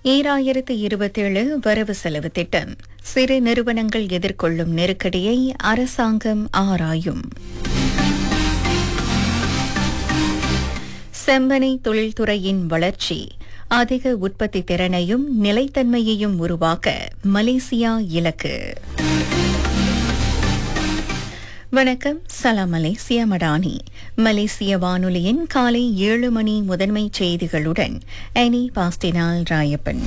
ஈராயிரத்து இருபத்தேழு வரவு செலவு திட்டம் சிறு நிறுவனங்கள் எதிர்கொள்ளும் நெருக்கடியை அரசாங்கம் ஆராயும் செம்பனை தொழில்துறையின் வளர்ச்சி அதிக உற்பத்தி திறனையும் நிலைத்தன்மையையும் உருவாக்க மலேசியா இலக்கு வணக்கம் சலாம் மலேசியா மடானி மலேசிய வானொலியின் காலை ஏழு மணி முதன்மை செய்திகளுடன் அனி பாஸ்டினால் ராயப்பன்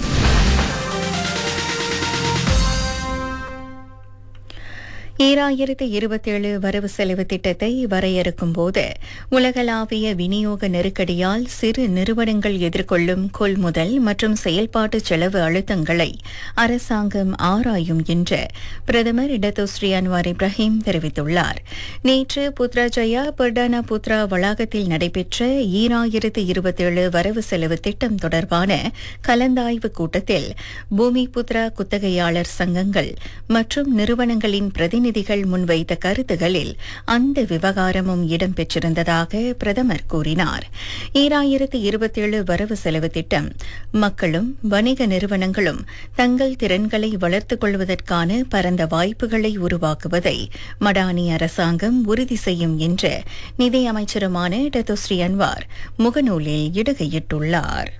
ஈராயிரத்து இருபத்தேழு வரவு செலவு திட்டத்தை வரையறுக்கும் போது உலகளாவிய விநியோக நெருக்கடியால் சிறு நிறுவனங்கள் எதிர்கொள்ளும் கொள்முதல் மற்றும் செயல்பாட்டு செலவு அழுத்தங்களை அரசாங்கம் ஆராயும் என்று பிரதமர் இடத்தோஸ்ரீ அன்வார் இப்ராஹிம் தெரிவித்துள்ளார் நேற்று புத்ராஜயா பர்டானா புத்ரா வளாகத்தில் நடைபெற்ற ஈராயிரத்து இருபத்தேழு வரவு செலவு திட்டம் தொடர்பான கலந்தாய்வு கூட்டத்தில் பூமி புத்ரா குத்தகையாளர் சங்கங்கள் மற்றும் நிறுவனங்களின் பிரதிநிதிகள் முன்வைத்த கருத்துகளில் அந்த விவகாரமும் இடம்பெற்றிருந்ததாக பிரதமர் கூறினார் ஈராயிரத்து இருபத்தேழு வரவு செலவு திட்டம் மக்களும் வணிக நிறுவனங்களும் தங்கள் திறன்களை வளர்த்துக் கொள்வதற்கான பரந்த வாய்ப்புகளை உருவாக்குவதை மடானி அரசாங்கம் உறுதி செய்யும் என்று நிதியமைச்சருமான டத்தோஸ்ரீ அன்வார் முகநூலில் இடுகையிட்டுள்ளார்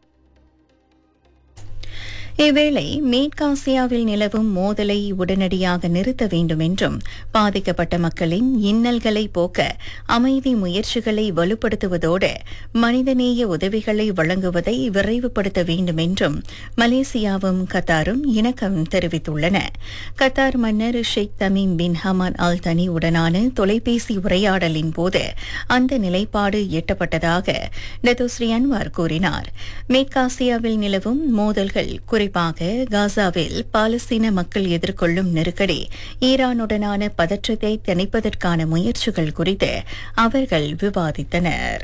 இவ்வேளை மேற்காசியாவில் நிலவும் மோதலை உடனடியாக நிறுத்த வேண்டும் என்றும் பாதிக்கப்பட்ட மக்களின் இன்னல்களை போக்க அமைதி முயற்சிகளை வலுப்படுத்துவதோடு மனிதநேய உதவிகளை வழங்குவதை விரைவுபடுத்த வேண்டும் என்றும் மலேசியாவும் கத்தாரும் இணக்கம் தெரிவித்துள்ளன கத்தார் மன்னர் ஷேக் தமீம் பின் ஹமான் அல் தனி உடனான தொலைபேசி உரையாடலின் போது அந்த நிலைப்பாடு எட்டப்பட்டதாக டெதோஸ்ரீ அன்வார் கூறினார் மேற்காசியாவில் நிலவும் மோதல்கள் குறிப்பாக காசாவில் பாலஸ்தீன மக்கள் எதிர்கொள்ளும் நெருக்கடி ஈரானுடனான பதற்றத்தை தணிப்பதற்கான முயற்சிகள் குறித்து அவர்கள் விவாதித்தனர்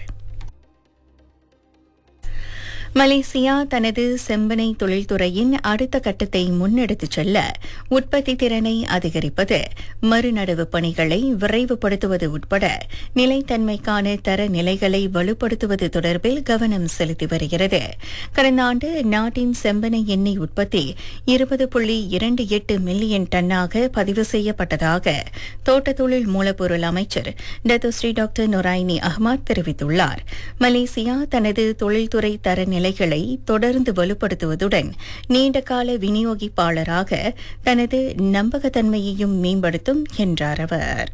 மலேசியா தனது செம்பனை தொழில்துறையின் அடுத்த கட்டத்தை முன்னெடுத்துச் செல்ல உற்பத்தி திறனை அதிகரிப்பது மறுநடவு பணிகளை விரைவுபடுத்துவது உட்பட நிலைத்தன்மைக்கான தர நிலைகளை வலுப்படுத்துவது தொடர்பில் கவனம் செலுத்தி வருகிறது கடந்த ஆண்டு நாட்டின் செம்பனை எண்ணெய் உற்பத்தி இருபது புள்ளி இரண்டு எட்டு மில்லியன் டன்னாக பதிவு செய்யப்பட்டதாக தோட்ட தொழில் மூலப்பொருள் அமைச்சர் டத்துஸ்ரீ டாக்டர் நொராயினி அஹ்மத் தெரிவித்துள்ளார் மலேசியா தனது தொழில்துறை தர நிலைகளை தொடர்ந்து வலுப்படுத்துவதுடன் நீண்டகால விநியோகிப்பாளராக தனது நம்பகத்தன்மையையும் மேம்படுத்தும் என்றார் அவர்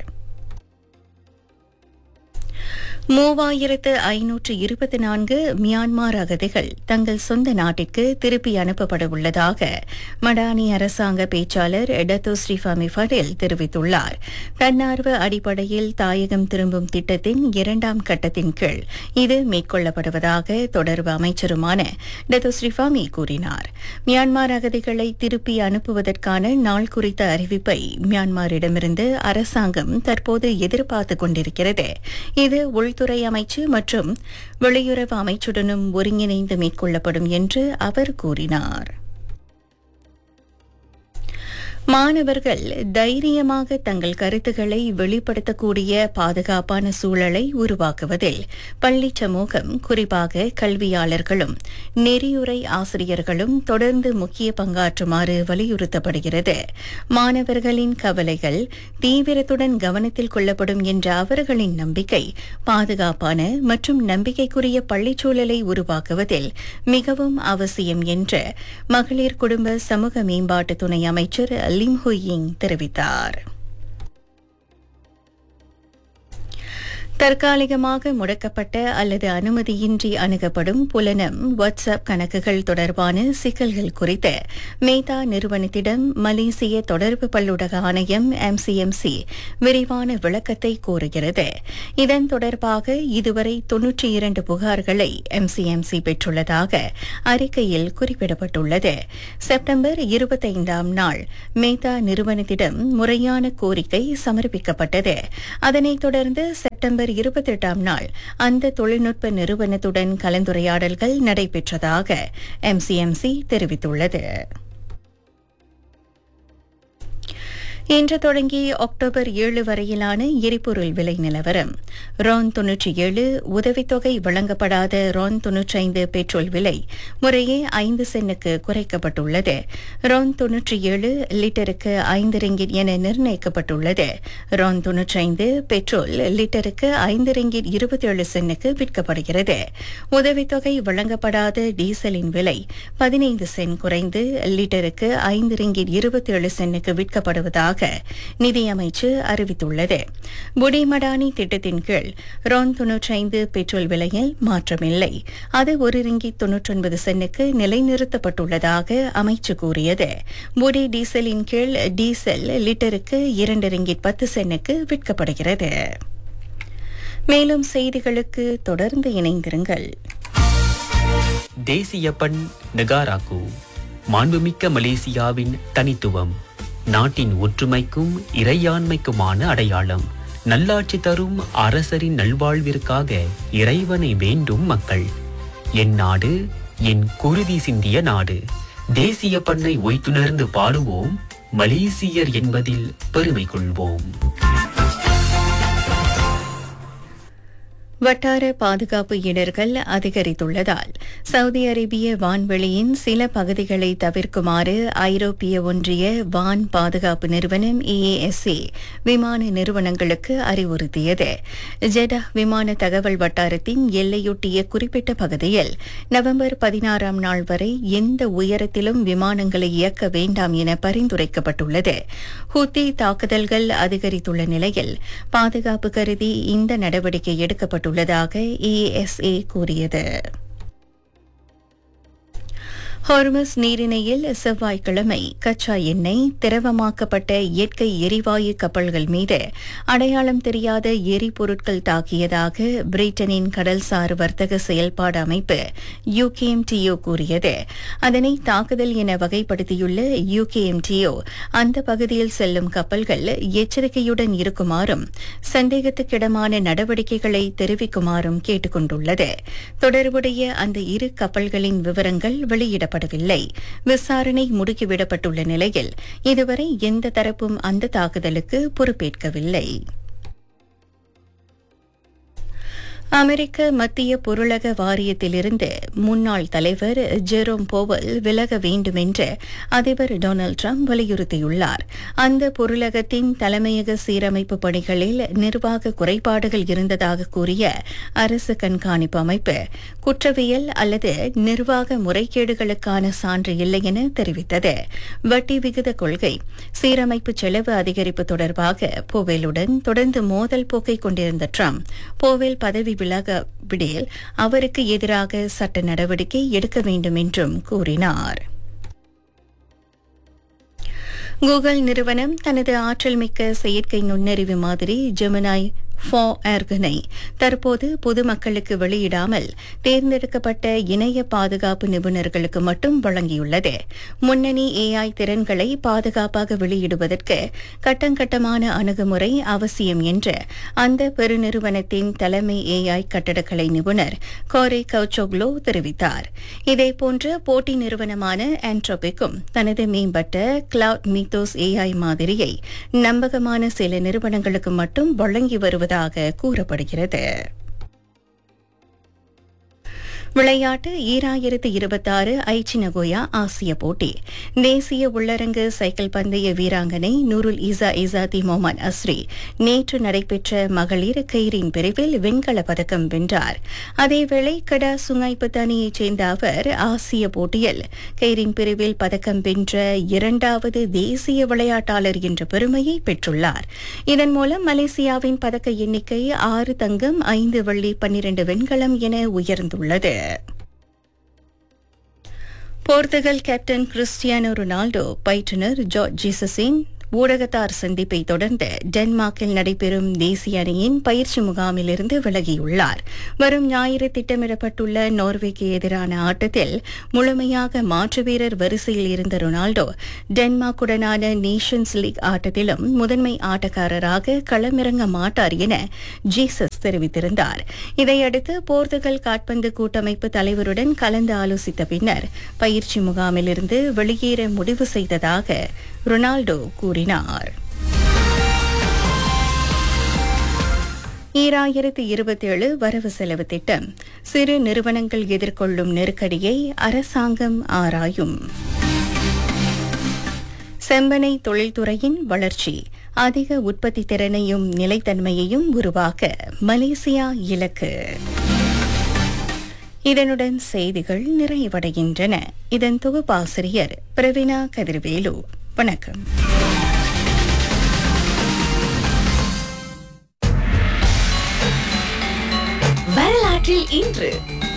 மூவாயிரத்து ஐநூற்று இருபத்தி நான்கு மியான்மார் அகதிகள் தங்கள் சொந்த நாட்டிற்கு திருப்பி அனுப்பப்பட உள்ளதாக மடானி அரசாங்க பேச்சாளர் எடத்தோ ஸ்ரீஃபாமி ஃபடேல் தெரிவித்துள்ளார் தன்னார்வ அடிப்படையில் தாயகம் திரும்பும் திட்டத்தின் இரண்டாம் கட்டத்தின் கீழ் இது மேற்கொள்ளப்படுவதாக தொடர்பு அமைச்சருமான டத்தோ ஸ்ரீஃபாமி கூறினார் மியான்மார் அகதிகளை திருப்பி அனுப்புவதற்கான நாள் குறித்த அறிவிப்பை மியான்மாரிடமிருந்து அரசாங்கம் தற்போது எதிர்பார்த்துக் கொண்டிருக்கிறது இது உள் உள்துறை அமைச்சு மற்றும் வெளியுறவு அமைச்சுடனும் ஒருங்கிணைந்து மேற்கொள்ளப்படும் என்று அவர் கூறினார் மாணவர்கள் தைரியமாக தங்கள் கருத்துக்களை வெளிப்படுத்தக்கூடிய பாதுகாப்பான சூழலை உருவாக்குவதில் பள்ளி சமூகம் குறிப்பாக கல்வியாளர்களும் நெறியுரை ஆசிரியர்களும் தொடர்ந்து முக்கிய பங்காற்றுமாறு வலியுறுத்தப்படுகிறது மாணவர்களின் கவலைகள் தீவிரத்துடன் கவனத்தில் கொள்ளப்படும் என்ற அவர்களின் நம்பிக்கை பாதுகாப்பான மற்றும் நம்பிக்கைக்குரிய பள்ளிச்சூழலை உருவாக்குவதில் மிகவும் அவசியம் என்று மகளிர் குடும்ப சமூக மேம்பாட்டு துணை அமைச்சர் லிம் ஹுயிங் தெரிவித்தார் தற்காலிகமாக முடக்கப்பட்ட அல்லது அனுமதியின்றி அணுகப்படும் புலனம் வாட்ஸ்அப் கணக்குகள் தொடர்பான சிக்கல்கள் குறித்து மேதா நிறுவனத்திடம் மலேசிய தொடர்பு பல்லுடக ஆணையம் எம்சிஎம்சி விரிவான விளக்கத்தை கோருகிறது இதன் தொடர்பாக இதுவரை தொன்னூற்றி இரண்டு புகார்களை எம்சிஎம்சி பெற்றுள்ளதாக அறிக்கையில் குறிப்பிடப்பட்டுள்ளது செப்டம்பர் இருபத்தைந்தாம் நாள் மேதா நிறுவனத்திடம் முறையான கோரிக்கை சமர்ப்பிக்கப்பட்டது அதனைத் தொடர்ந்து செப்டம்பர் இருபத்தி எட்டாம் நாள் அந்த தொழில்நுட்ப நிறுவனத்துடன் கலந்துரையாடல்கள் நடைபெற்றதாக எம்சிஎம்சி தெரிவித்துள்ளது இன்று தொடங்கி அக்டோபர் ஏழு வரையிலான எரிபொருள் விலை நிலவரம் ரான் தொன்னூற்றி ஏழு உதவித்தொகை வழங்கப்படாத ரான் தொன்னூற்றைந்து பெட்ரோல் விலை முறையே ஐந்து சென்னுக்கு குறைக்கப்பட்டுள்ளது ரான் தொன்னூற்றி ஏழு லிட்டருக்கு ஐந்து ரிங்கிட் என நிர்ணயிக்கப்பட்டுள்ளது ரான் தொன்னூற்றைந்து பெட்ரோல் லிட்டருக்கு ஐந்து ரிங்கிட் இருபத்தேழு சென்னுக்கு விற்கப்படுகிறது உதவித்தொகை வழங்கப்படாத டீசலின் விலை பதினைந்து சென் குறைந்து லிட்டருக்கு ஐந்து ரிங்கிட் இருபத்தேழு சென்னுக்கு விற்கப்படுவதாக நிதியமைச்சு அறிவித்துள்ளது புடிமடானி திட்டத்தின் கீழ் ரான் தொன்னூற்றைந்து பெட்ரோல் விலையில் மாற்றமில்லை அது ஒரு ரிங்கிட் தொன்னூற்றொன்பது சென்னுக்கு நிலைநிறுத்தப்பட்டுள்ளதாக அமைச்சு கூறியது புடி டீசலின் கீழ் டீசல் லிட்டருக்கு இரண்டு ரிங்கிட் பத்து சென்னுக்கு விற்கப்படுகிறது மேலும் செய்திகளுக்கு தொடர்ந்து இணைந்திருங்கள் தேசிய பண் நெகாராக்கு மாண்புமிக்க மலேசியாவின் தனித்துவம் நாட்டின் ஒற்றுமைக்கும் இறையாண்மைக்குமான அடையாளம் நல்லாட்சி தரும் அரசரின் நல்வாழ்விற்காக இறைவனை வேண்டும் மக்கள் என் நாடு என் குருதி சிந்திய நாடு தேசிய பண்ணை ஒய்த்துணர்ந்து பாடுவோம் மலேசியர் என்பதில் பெருமை கொள்வோம் வட்டார பாதுகாப்பு இடர்கள் அதிகரித்துள்ளதால் சவுதி அரேபிய வான்வெளியின் சில பகுதிகளை தவிர்க்குமாறு ஐரோப்பிய ஒன்றிய வான் பாதுகாப்பு நிறுவனம் ஏஏஎஸ்சி விமான நிறுவனங்களுக்கு அறிவுறுத்தியது ஜெடா விமான தகவல் வட்டாரத்தின் எல்லையொட்டிய குறிப்பிட்ட பகுதியில் நவம்பர் பதினாறாம் நாள் வரை எந்த உயரத்திலும் விமானங்களை இயக்க வேண்டாம் என பரிந்துரைக்கப்பட்டுள்ளது ஹூத்தி தாக்குதல்கள் அதிகரித்துள்ள நிலையில் பாதுகாப்பு கருதி இந்த நடவடிக்கை எடுக்கப்பட்டுள்ளதாக ஏஎஸ்ஏ கூறியது ஹார்மஸ் நீரிணையில் செவ்வாய்க்கிழமை கச்சா எண்ணெய் திரவமாக்கப்பட்ட இயற்கை எரிவாயு கப்பல்கள் மீது அடையாளம் தெரியாத எரிபொருட்கள் தாக்கியதாக பிரிட்டனின் கடல்சார் வர்த்தக செயல்பாடு அமைப்பு யுகேஎம்டிஓ கூறியது அதனை தாக்குதல் என வகைப்படுத்தியுள்ள யுகேஎம்டிஓ அந்த பகுதியில் செல்லும் கப்பல்கள் எச்சரிக்கையுடன் இருக்குமாறும் சந்தேகத்துக்கிடமான நடவடிக்கைகளை தெரிவிக்குமாறும் கேட்டுக் கொண்டுள்ளது தொடர்புடைய அந்த இரு கப்பல்களின் விவரங்கள் வெளியிடப்பட்டது வெளியிடப்படவில்லை விசாரணை முடுக்கிவிடப்பட்டுள்ள நிலையில் இதுவரை எந்த தரப்பும் அந்த தாக்குதலுக்கு பொறுப்பேற்கவில்லை அமெரிக்க மத்திய பொருளக வாரியத்திலிருந்து முன்னாள் தலைவர் ஜெரோம் போவல் விலக வேண்டும் என்று அதிபர் டொனால்டு டிரம்ப் வலியுறுத்தியுள்ளார் அந்த பொருளகத்தின் தலைமையக சீரமைப்பு பணிகளில் நிர்வாக குறைபாடுகள் இருந்ததாக கூறிய அரசு கண்காணிப்பு அமைப்பு குற்றவியல் அல்லது நிர்வாக முறைகேடுகளுக்கான சான்று இல்லை என தெரிவித்தது வட்டி விகித கொள்கை சீரமைப்பு செலவு அதிகரிப்பு தொடர்பாக போவேலுடன் தொடர்ந்து மோதல் போக்கை கொண்டிருந்த டிரம்ப் போவேல் பதவி விலக விடில் அவருக்கு எதிராக சட்ட நடவடிக்கை எடுக்க வேண்டும் என்றும் கூறினார் கூகுள் நிறுவனம் தனது ஆற்றல் மிக்க செயற்கை நுண்ணறிவு மாதிரி ஜெமினாய் ஃபோ ஏர்கனை தற்போது பொதுமக்களுக்கு வெளியிடாமல் தேர்ந்தெடுக்கப்பட்ட இணைய பாதுகாப்பு நிபுணர்களுக்கு மட்டும் வழங்கியுள்ளது முன்னணி ஏஐ திறன்களை பாதுகாப்பாக வெளியிடுவதற்கு கட்டங்கட்டமான அணுகுமுறை அவசியம் என்று அந்த பெருநிறுவனத்தின் தலைமை ஏஐ கட்டடக்கலை நிபுணர் கோரே கவுச்சோக்லோ தெரிவித்தார் இதேபோன்ற போட்டி நிறுவனமான ஆண்ட்ரோபிக்கும் தனது மேம்பட்ட கிளவுட் மீத்தோஸ் ஏஐ மாதிரியை நம்பகமான சில நிறுவனங்களுக்கு மட்டும் வழங்கி வருவது வருவதாக கூறப்படுகிறது விளையாட்டு ஈராயிரத்து இருபத்தாறு ஐச்சி நகோயா ஆசிய போட்டி தேசிய உள்ளரங்கு சைக்கிள் பந்தய வீராங்கனை நூருல் ஈசா இசாதி மொஹமத் அஸ்ரி நேற்று நடைபெற்ற மகளிர் கயிறின் பிரிவில் வெண்கல பதக்கம் வென்றார் அதேவேளை கடா சுங்காய்பத்து அணியைச் சேர்ந்த அவர் ஆசிய போட்டியில் கயிறின் பிரிவில் பதக்கம் வென்ற இரண்டாவது தேசிய விளையாட்டாளர் என்ற பெருமையை பெற்றுள்ளார் இதன் மூலம் மலேசியாவின் பதக்க எண்ணிக்கை ஆறு தங்கம் ஐந்து வெள்ளி பன்னிரண்டு வெண்கலம் என உயர்ந்துள்ளது போர்த்துகல் கேப்டன் கிறிஸ்டியானோ ரொனால்டோ பயிற்றுநர் ஜார்ஜ் ஜீசஸின் ஊடகத்தார் சந்திப்பை தொடர்ந்து டென்மார்க்கில் நடைபெறும் தேசிய அணியின் பயிற்சி முகாமிலிருந்து விலகியுள்ளார் வரும் ஞாயிறு திட்டமிடப்பட்டுள்ள நார்வேக்கு எதிரான ஆட்டத்தில் முழுமையாக மாற்று வீரர் வரிசையில் இருந்த ரொனால்டோ டென்மார்க்குடனான நேஷன்ஸ் லீக் ஆட்டத்திலும் முதன்மை ஆட்டக்காரராக களமிறங்க மாட்டார் என ஜீசஸ் தெரிவித்திருந்தார் இதையடுத்து போர்த்துகல் காட்பந்து கூட்டமைப்பு தலைவருடன் கலந்து ஆலோசித்த பின்னர் பயிற்சி முகாமிலிருந்து வெளியேற முடிவு செய்ததாக ரொனால்டோ கூறினார் ஈராயிரத்து இருபத்தேழு வரவு செலவு திட்டம் சிறு நிறுவனங்கள் எதிர்கொள்ளும் நெருக்கடியை அரசாங்கம் ஆராயும் செம்பனை தொழில்துறையின் வளர்ச்சி அதிக உற்பத்தி திறனையும் நிலைத்தன்மையையும் உருவாக்க மலேசியா இலக்கு இதனுடன் செய்திகள் நிறைவடைகின்றன இதன் தொகுப்பாசிரியர் பிரவீனா கதிர்வேலு வணக்கம் வரலாற்றில் இன்று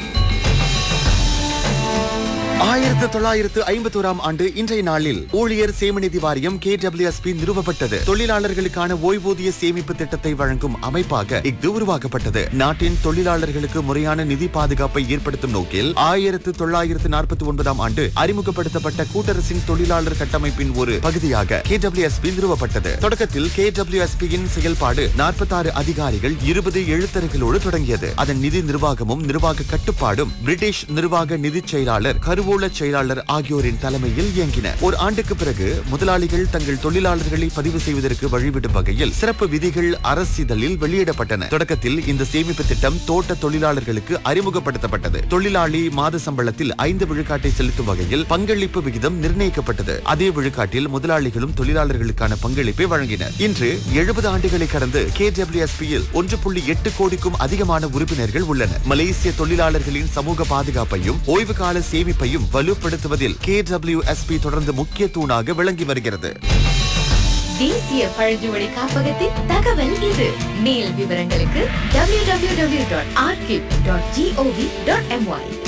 ஆயிரத்து தொள்ளாயிரத்து ஐம்பத்தோராம் ஆண்டு இன்றைய நாளில் ஊழியர் சேமநிதி வாரியம் கே நிறுவப்பட்டது தொழிலாளர்களுக்கான ஓய்வூதிய சேமிப்பு திட்டத்தை வழங்கும் அமைப்பாக இஃது உருவாக்கப்பட்டது நாட்டின் தொழிலாளர்களுக்கு முறையான நிதி பாதுகாப்பை ஏற்படுத்தும் நோக்கில் ஆயிரத்து தொள்ளாயிரத்து நாற்பத்தி ஒன்பதாம் ஆண்டு அறிமுகப்படுத்தப்பட்ட கூட்டரசின் தொழிலாளர் கட்டமைப்பின் ஒரு பகுதியாக கே நிறுவப்பட்டது தொடக்கத்தில் கே யின் செயல்பாடு நாற்பத்தாறு அதிகாரிகள் இருபது எழுத்தர்களோடு தொடங்கியது அதன் நிதி நிர்வாகமும் நிர்வாக கட்டுப்பாடும் பிரிட்டிஷ் நிர்வாக நிதி செயலாளர் கருவூல செயலாளர் ஆகியோரின் தலைமையில் இயங்கின ஒரு ஆண்டுக்கு பிறகு முதலாளிகள் தங்கள் தொழிலாளர்களை பதிவு செய்வதற்கு வழிவிடும் வகையில் சிறப்பு விதிகள் அரசிதழில் வெளியிடப்பட்டன தொடக்கத்தில் இந்த சேமிப்பு திட்டம் தோட்ட தொழிலாளர்களுக்கு அறிமுகப்படுத்தப்பட்டது தொழிலாளி மாத சம்பளத்தில் ஐந்து விழுக்காட்டை செலுத்தும் வகையில் பங்களிப்பு விகிதம் நிர்ணயிக்கப்பட்டது அதே விழுக்காட்டில் முதலாளிகளும் தொழிலாளர்களுக்கான பங்களிப்பை வழங்கினர் இன்று எழுபது ஆண்டுகளை கடந்து கே யில் ஒன்று புள்ளி எட்டு கோடிக்கும் அதிகமான உறுப்பினர்கள் உள்ளனர் மலேசிய தொழிலாளர்களின் சமூக பாதுகாப்பையும் ஓய்வு கால சேமிப்பையும் வலுப்படுத்துவதில் கே தொடர்ந்து முக்கிய தூணாக விளங்கி வருகிறது தேசிய பழங்குடி காப்பகத்தின் தகவல் இது மேல் விவரங்களுக்கு www.archive.gov.my